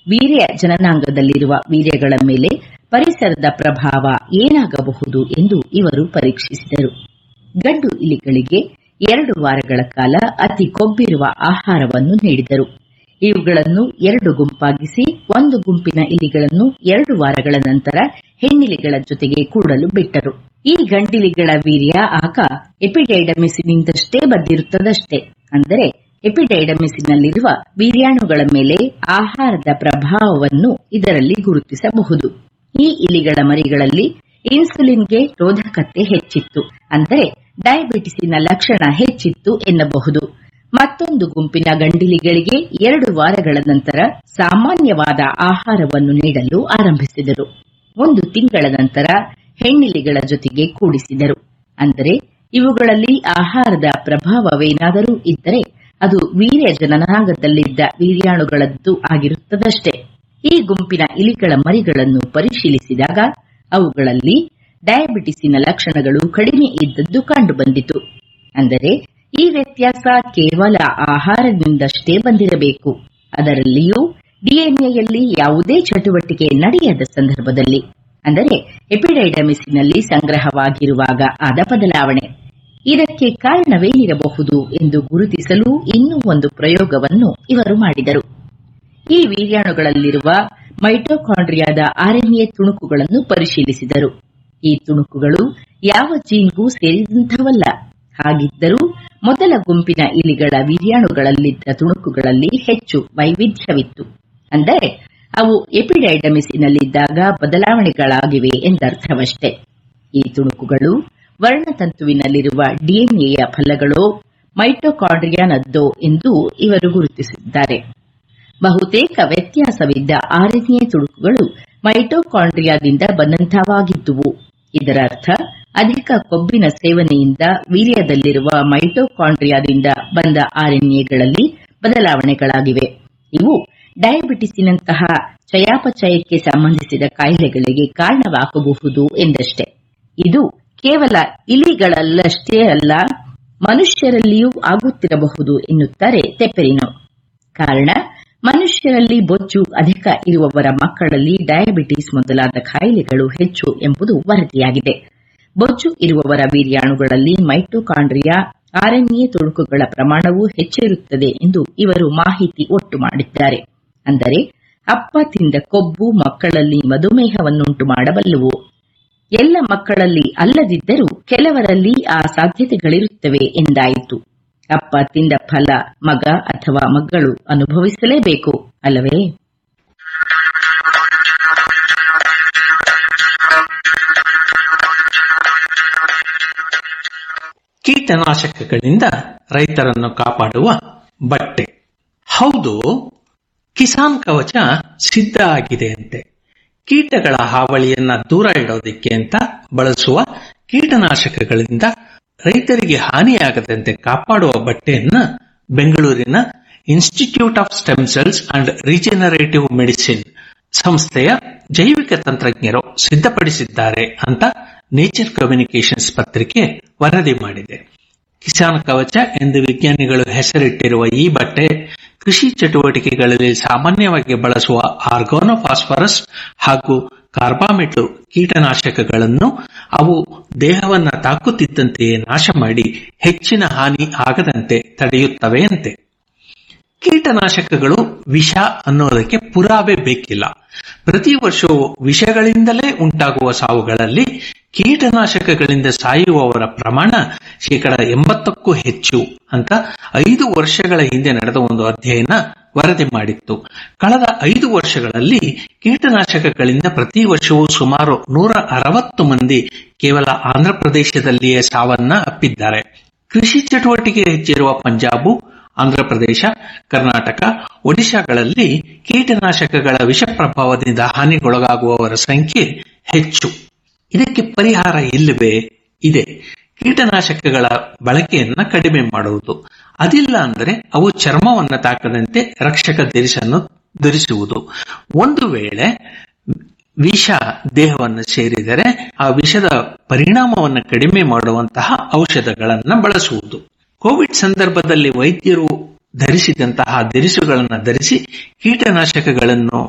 urea ಜನನಾಂಗದಲ್ಲಿರುವ ವೀರ್ಯಗಳ ಮೇಲೆ ಪರಿಸರದ ಪ್ರಭಾವ ಏನಾಗಬಹುದು ಎಂದು ಇವರು ಪರೀಕ್ಷಿಸಿದರು ಗಂಡು ಇಲಿಗಳಿಗೆ ಎರಡು ವಾರಗಳ ಕಾಲ ಅತಿ ಕೊಬ್ಬಿರುವ ಆಹಾರವನ್ನು ನೀಡಿದರು ಇವುಗಳನ್ನು ಎರಡು ಗುಂಪಾಗಿಸಿ ಒಂದು ಗುಂಪಿನ ಇಲಿಗಳನ್ನು ಎರಡು ವಾರಗಳ ನಂತರ ಹೆಣ್ಣಿಲಿಗಳ ಜೊತೆಗೆ ಕೂಡಲು ಬಿಟ್ಟರು ಈ ಗಂಡಿಲಿಗಳ ವೀರ್ಯ ಆಗ ಎಪಿಡೈಡಮಿಸಿನಿಂದಷ್ಟೇ ಬಂದಿರುತ್ತದಷ್ಟೇ ಅಂದರೆ ಎಪಿಡೈಡಮಿಸಿನಲ್ಲಿರುವ ವೀರ್ಯಾಣುಗಳ ಮೇಲೆ ಆಹಾರದ ಪ್ರಭಾವವನ್ನು ಇದರಲ್ಲಿ ಗುರುತಿಸಬಹುದು ಈ ಇಲಿಗಳ ಮರಿಗಳಲ್ಲಿ ಇನ್ಸುಲಿನ್ಗೆ ರೋಧಕತೆ ಹೆಚ್ಚಿತ್ತು ಅಂದರೆ ಡಯಾಬಿಟಿಸಿನ ಲಕ್ಷಣ ಹೆಚ್ಚಿತ್ತು ಎನ್ನಬಹುದು ಮತ್ತೊಂದು ಗುಂಪಿನ ಗಂಡಿಲಿಗಳಿಗೆ ಎರಡು ವಾರಗಳ ನಂತರ ಸಾಮಾನ್ಯವಾದ ಆಹಾರವನ್ನು ನೀಡಲು ಆರಂಭಿಸಿದರು ಒಂದು ತಿಂಗಳ ನಂತರ ಹೆಣ್ಣಿಲಿಗಳ ಜೊತೆಗೆ ಕೂಡಿಸಿದರು ಅಂದರೆ ಇವುಗಳಲ್ಲಿ ಆಹಾರದ ಪ್ರಭಾವವೇನಾದರೂ ಇದ್ದರೆ ಅದು ವೀರ್ಯ ಜನನಾಂಗದಲ್ಲಿದ್ದ ವೀರ್ಯಾಣುಗಳದ್ದು ಆಗಿರುತ್ತದಷ್ಟೇ ಈ ಗುಂಪಿನ ಇಲಿಗಳ ಮರಿಗಳನ್ನು ಪರಿಶೀಲಿಸಿದಾಗ ಅವುಗಳಲ್ಲಿ ಡಯಾಬಿಟಿಸಿನ ಲಕ್ಷಣಗಳು ಕಡಿಮೆ ಇದ್ದದ್ದು ಕಂಡುಬಂದಿತು ಅಂದರೆ ಈ ವ್ಯತ್ಯಾಸ ಕೇವಲ ಆಹಾರದಿಂದಷ್ಟೇ ಬಂದಿರಬೇಕು ಅದರಲ್ಲಿಯೂ ಡಿಎನ್ಎಯಲ್ಲಿ ಯಾವುದೇ ಚಟುವಟಿಕೆ ನಡೆಯದ ಸಂದರ್ಭದಲ್ಲಿ ಅಂದರೆ ಎಪಿಡೈಡಮಿಸಿನಲ್ಲಿ ಸಂಗ್ರಹವಾಗಿರುವಾಗ ಆದ ಬದಲಾವಣೆ ಇದಕ್ಕೆ ಕಾರಣವೇನಿರಬಹುದು ಎಂದು ಗುರುತಿಸಲು ಇನ್ನೂ ಒಂದು ಪ್ರಯೋಗವನ್ನು ಇವರು ಮಾಡಿದರು ಈ ವೀರ್ಯಾಣುಗಳಲ್ಲಿರುವ ಮೈಟೋಕಾಂಡ್ರಿಯಾದ ಆರ್ಎನ್ಎ ತುಣುಕುಗಳನ್ನು ಪರಿಶೀಲಿಸಿದರು ಈ ತುಣುಕುಗಳು ಯಾವ ಜೀನ್ಗೂ ಸೇರಿದಂಥವಲ್ಲ ಹಾಗಿದ್ದರೂ ಮೊದಲ ಗುಂಪಿನ ಇಲಿಗಳ ವೀರ್ಯಾಣುಗಳಲ್ಲಿದ್ದ ತುಣುಕುಗಳಲ್ಲಿ ಹೆಚ್ಚು ವೈವಿಧ್ಯವಿತ್ತು ಅಂದರೆ ಅವು ಎಪಿಡೈಡಮಿಸಿನಲ್ಲಿದ್ದಾಗ ಬದಲಾವಣೆಗಳಾಗಿವೆ ಎಂದರ್ಥವಷ್ಟೇ ಈ ತುಣುಕುಗಳು ವರ್ಣತಂತುವಿನಲ್ಲಿರುವ ಡಿಎನ್ಎಯ ಫಲಗಳೋ ಮೈಟೋಕಾಂಡ್ರಿಯಾನದ್ದೋ ಎಂದು ಇವರು ಗುರುತಿಸಿದ್ದಾರೆ ಬಹುತೇಕ ವ್ಯತ್ಯಾಸವಿದ್ದ ಆರ್ಎನ್ಎ ತುಣುಕುಗಳು ಮೈಟೋಕಾಂಡ್ರಿಯಾದಿಂದ ಬಂದಂಥವಾಗಿದ್ದುವು ಇದರರ್ಥ ಅಧಿಕ ಕೊಬ್ಬಿನ ಸೇವನೆಯಿಂದ ವೀರ್ಯದಲ್ಲಿರುವ ಮೈಟೋಕಾಂಡ್ರಿಯಾದಿಂದ ಬಂದ ಆರ್ಎನ್ಎಗಳಲ್ಲಿ ಬದಲಾವಣೆಗಳಾಗಿವೆ ಇವು ಡಯಾಬಿಟಿಸಿನಂತಹ ಚಯಾಪಚಯಕ್ಕೆ ಸಂಬಂಧಿಸಿದ ಕಾಯಿಲೆಗಳಿಗೆ ಕಾರಣವಾಗಬಹುದು ಎಂದಷ್ಟೇ ಇದು ಕೇವಲ ಇಲಿಗಳಲ್ಲಷ್ಟೇ ಅಲ್ಲ ಮನುಷ್ಯರಲ್ಲಿಯೂ ಆಗುತ್ತಿರಬಹುದು ಎನ್ನುತ್ತಾರೆ ತೆಪೆರಿನೋ ಕಾರಣ ಮನುಷ್ಯರಲ್ಲಿ ಬೊಜ್ಜು ಅಧಿಕ ಇರುವವರ ಮಕ್ಕಳಲ್ಲಿ ಡಯಾಬಿಟಿಸ್ ಮೊದಲಾದ ಕಾಯಿಲೆಗಳು ಹೆಚ್ಚು ಎಂಬುದು ವರದಿಯಾಗಿದೆ ಬೊಜ್ಜು ಇರುವವರ ವೀರ್ಯಾಣುಗಳಲ್ಲಿ ಮೈಟೋಕಾಂಡ್ರಿಯಾ ಆರ್ಎನ್ಎ ತುಣುಕುಗಳ ಪ್ರಮಾಣವೂ ಹೆಚ್ಚಿರುತ್ತದೆ ಎಂದು ಇವರು ಮಾಹಿತಿ ಒಟ್ಟು ಮಾಡಿದ್ದಾರೆ ಅಂದರೆ ಅಪ್ಪ ತಿಂದ ಕೊಬ್ಬು ಮಕ್ಕಳಲ್ಲಿ ಮಧುಮೇಹವನ್ನುಂಟು ಮಾಡಬಲ್ಲವು ಎಲ್ಲ ಮಕ್ಕಳಲ್ಲಿ ಅಲ್ಲದಿದ್ದರೂ ಕೆಲವರಲ್ಲಿ ಆ ಸಾಧ್ಯತೆಗಳಿರುತ್ತವೆ ಎಂದಾಯಿತು ಅಪ್ಪ ತಿಂದ ಫಲ ಮಗ ಅಥವಾ ಮಗಳು ಅನುಭವಿಸಲೇಬೇಕು ಅಲ್ಲವೇ ಕೀಟನಾಶಕಗಳಿಂದ ರೈತರನ್ನು ಕಾಪಾಡುವ ಬಟ್ಟೆ ಹೌದು ಕಿಸಾನ್ ಕವಚ ಸಿದ್ಧ ಆಗಿದೆ ಅಂತೆ ಕೀಟಗಳ ಹಾವಳಿಯನ್ನ ದೂರ ಇಡೋದಿಕ್ಕೆ ಅಂತ ಬಳಸುವ ಕೀಟನಾಶಕಗಳಿಂದ ರೈತರಿಗೆ ಹಾನಿಯಾಗದಂತೆ ಕಾಪಾಡುವ ಬಟ್ಟೆಯನ್ನ ಬೆಂಗಳೂರಿನ institute of stem cells and regenerative medicine ಸಂಸ್ಥೆಯ ಜೈವಿಕ ತಂತ್ರಜ್ಞರು ಸಿದ್ಧಪಡಿಸಿದ್ದಾರೆ ಅಂತ ನೇಚರ್ ಕಮ್ಯುನಿಕೇಶನ್ಸ್ ಪತ್ರಿಕೆ ವರದಿ ಮಾಡಿದೆ ಕಿಸಾನ್ ಕವಚ ಎಂದು ವಿಜ್ಞಾನಿಗಳು ಹೆಸರಿಟ್ಟಿರುವ ಈ ಬಟ್ಟೆ ಕೃಷಿ ಚಟುವಟಿಕೆಗಳಲ್ಲಿ ಸಾಮಾನ್ಯವಾಗಿ ಬಳಸುವ ಆರ್ಗೋನೋಫಾಸ್ಫರಸ್ ಹಾಗೂ ಕಾರ್ಬಾಮೆಟು ಕೀಟನಾಶಕಗಳನ್ನು ಅವು ದೇಹವನ್ನ ತಾಕುತ್ತಿದ್ದಂತೆಯೇ ನಾಶ ಮಾಡಿ ಹೆಚ್ಚಿನ ಹಾನಿ ಆಗದಂತೆ ತಡೆಯುತ್ತವೆಯಂತೆ ಕೀಟನಾಶಕಗಳು ವಿಷ ಅನ್ನೋದಕ್ಕೆ ಪುರಾವೆ ಬೇಕಿಲ್ಲ ಪ್ರತಿ ವರ್ಷವೂ ವಿಷಗಳಿಂದಲೇ ಉಂಟಾಗುವ ಸಾವುಗಳಲ್ಲಿ ಕೀಟನಾಶಕಗಳಿಂದ ಸಾಯುವವರ ಪ್ರಮಾಣ ಶೇಕಡ ಎಂಬತ್ತಕ್ಕೂ ಹೆಚ್ಚು ಅಂತ ಐದು ವರ್ಷಗಳ ಹಿಂದೆ ನಡೆದ ಒಂದು ಅಧ್ಯಯನ ವರದಿ ಮಾಡಿತ್ತು ಕಳೆದ ಐದು ವರ್ಷಗಳಲ್ಲಿ ಕೀಟನಾಶಕಗಳಿಂದ ಪ್ರತಿ ವರ್ಷವೂ ಸುಮಾರು ನೂರ ಅರವತ್ತು ಮಂದಿ ಕೇವಲ ಆಂಧ್ರಪ್ರದೇಶದಲ್ಲಿಯೇ ಸಾವನ್ನ ಅಪ್ಪಿದ್ದಾರೆ ಕೃಷಿ ಚಟುವಟಿಕೆ ಹೆಚ್ಚಿರುವ ಪಂಜಾಬು ಆಂಧ್ರಪ್ರದೇಶ ಕರ್ನಾಟಕ ಒಡಿಶಾಗಳಲ್ಲಿ ಕೀಟನಾಶಕಗಳ ವಿಷ ಪ್ರಭಾವದಿಂದ ಹಾನಿಗೊಳಗಾಗುವವರ ಸಂಖ್ಯೆ ಹೆಚ್ಚು ಇದಕ್ಕೆ ಪರಿಹಾರ ಇಲ್ಲವೇ ಇದೆ ಕೀಟನಾಶಕಗಳ ಬಳಕೆಯನ್ನ ಕಡಿಮೆ ಮಾಡುವುದು ಅದಿಲ್ಲ ಅಂದರೆ ಅವು ಚರ್ಮವನ್ನು ತಾಕದಂತೆ ರಕ್ಷಕ ದಿರಿಸನ್ನು ಧರಿಸುವುದು ಒಂದು ವೇಳೆ ವಿಷ ದೇಹವನ್ನು ಸೇರಿದರೆ ಆ ವಿಷದ ಪರಿಣಾಮವನ್ನು ಕಡಿಮೆ ಮಾಡುವಂತಹ ಔಷಧಗಳನ್ನು ಬಳಸುವುದು ಕೋವಿಡ್ ಸಂದರ್ಭದಲ್ಲಿ ವೈದ್ಯರು ಧರಿಸಿದಂತಹ ದಿರಿಸುಗಳನ್ನು ಧರಿಸಿ ಕೀಟನಾಶಕಗಳನ್ನು